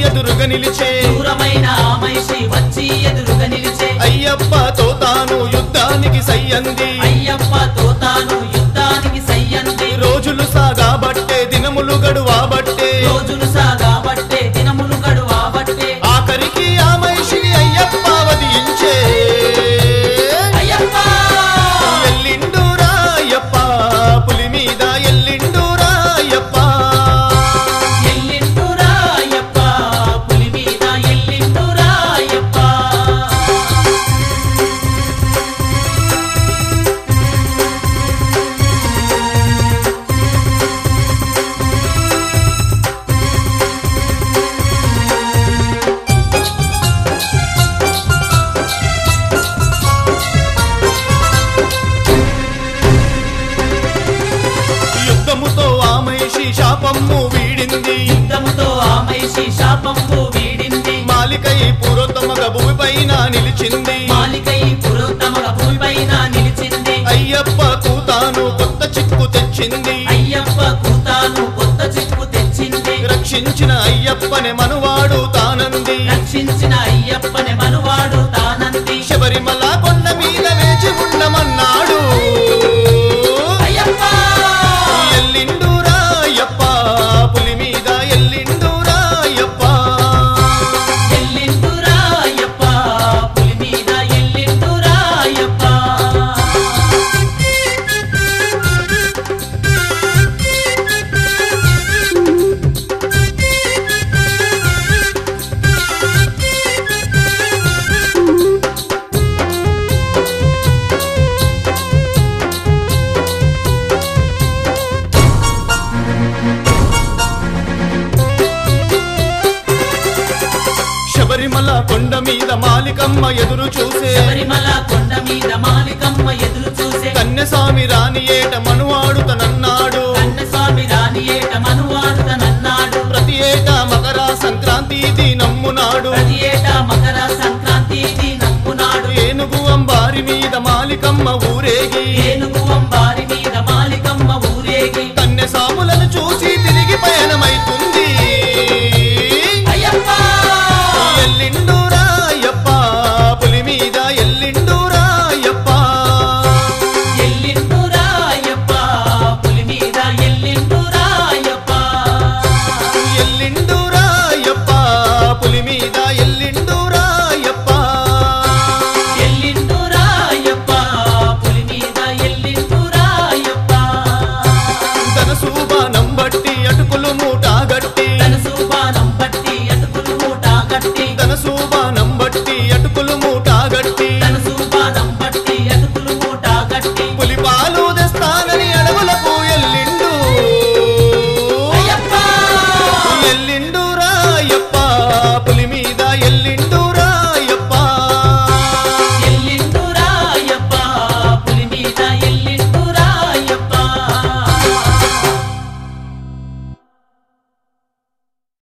ఎదురుగా నిలిచే దూరమైన ఆ మనిషి వచ్చి ఎదురుగా నిలిచే అయ్యప్పతో తాను యుద్ధానికి సయ్యంది అయ్యప్పతో తాను యుద్ధానికి సయ్యంది రోజులు సాగాబట్టే దినములు గడువాబట్టే రోజులు సాగాబట్టే దినములు గడువాబట్టే ఆఖరికి ఆ మనిషిని అయ్యప్ప వదిలించే అయ్యప్ప ఎల్లిండురా అయ్యప్ప పులి మీద ఎల్లిండురా అయ్యప్ప ఎల్లిండురా అయ్యప్ప పులి మీద ఎల్లిండురా అయ్యప్ప యుద్ధముతో ఆ మనిషి శాపమ్ము వీడింది యుద్ధముతో ఆ మనిషి శాపంపు వీడింది మాలికై పూర్వోత్తమగ భూమి పైన నిలిచింది మాలికై పురోత్తమగా భూమిపైన నిలిచింది అయ్యప్పకు తాను కొత్త చిక్కు తెచ్చింది అయ్యప్పకు తాను కొత్త చిక్కు తెచ్చింది రక్షించిన అయ్యప్పనే మనువాడు తానంది రక్షించిన అయ్యప్పని మనువాడు తానంది శబరిమల కొండ మీద వేచి ఉండమన్నాడు అయ్యప్ప ఎల్లిండురా అయ్యప్ప పులి మీద ఎల్లిండురా అయ్యప్ప ఎల్లిండురా అయ్యప్ప పులి మీద ఎల్లిండురా అయ్యప్ప శబరిమల కొండ మీద మాలికమ్మ ఎదురు చూసే శబరిమల కొండ మీద మాలికమ్మ ఎదురు చూసే కన్యస్వామి రాని ఏట మనువాడుతనన్నాడు కన్నస్వామి రాని ఏట మనువాడు తనన్నాడు ప్రతి ఏటా మకర సంక్రాంతి దినమ్మునాడు ప్రతి ఏటా మకర సంక్రాంతి నమ్మునాడు ఏనుగు అంబారి మీద మాలికమ్మ ఊరేగి ఏనుగు అంబారి మీద మాలికమ్మ ఊరేగి కన్య సాములను చూసి తిరిగి పయనమైతుంది అయ్యప్ప ఎల్లిండురా అయ్యప్ప పులి మీద ఎల్లిండురా అయ్యప్ప ఎల్లిండురా అయ్యప్ప పులి మీద ఎల్లిండురా అయ్యప్ప ఎల్లిండు